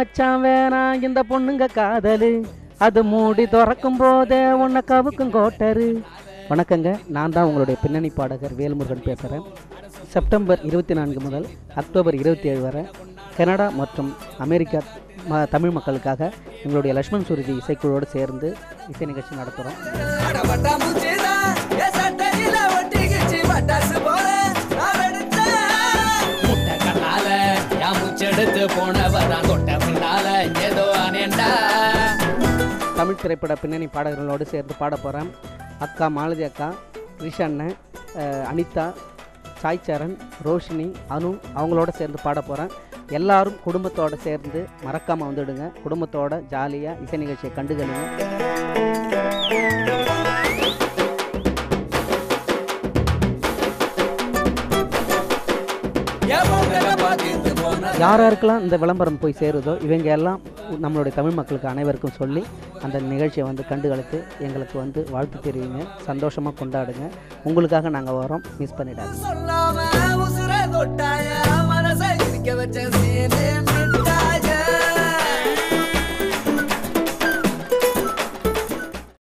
மச்சான் வேணாம் இந்த பொண்ணுங்க காதலு அது மூடி திறக்கும் போதே உன்னை கவுக்கும் கோட்டரு வணக்கங்க நான் தான் உங்களுடைய பின்னணி பாடகர் வேல்முருகன் பேசுகிறேன் செப்டம்பர் இருபத்தி நான்கு முதல் அக்டோபர் இருபத்தி ஏழு வரை கனடா மற்றும் அமெரிக்கா ம தமிழ் மக்களுக்காக எங்களுடைய லக்ஷ்மண் சுருதி இசைக்குழுவோடு சேர்ந்து இசை நிகழ்ச்சி நடத்துகிறோம் முட்டை கண்ணால என் முச்செடுத்து போனவதான் தொட்ட பின்னால ஏதோ அனேண்டா தமிழ் திரைப்பட பின்னணி பாடகர்களோடு சேர்ந்து பாட போகிறேன் அக்கா மாலதி அக்கா ரிஷ் அண்ணன் அஹ், அனிதா சாய் சரண் ரோஷினி அனு அவங்களோட சேர்ந்து பாட போகிறேன் எல்லாரும் குடும்பத்தோட சேர்ந்து மறக்காமல் வந்துடுங்க குடும்பத்தோட ஜாலியாக இசை நிகழ்ச்சியை கண்டுகளுங்க என் பொங்கலை பார்த்துட்டு போன யார் யாருக்கெல்லாம் இந்த விளம்பரம் போய் சேருதோ இவங்க எல்லாம் நம்மளுடைய தமிழ் மக்களுக்கு அனைவருக்கும் சொல்லி அந்த நிகழ்ச்சியை வந்து கண்டுகளித்து எங்களுக்கு வந்து வாழ்த்து தெரிவிங்க சந்தோஷமாக கொண்டாடுங்க உங்களுக்காக நாங்கள் வரோம் மிஸ் பண்ணிடாது சொல்லாம உசுர தொட்டாயா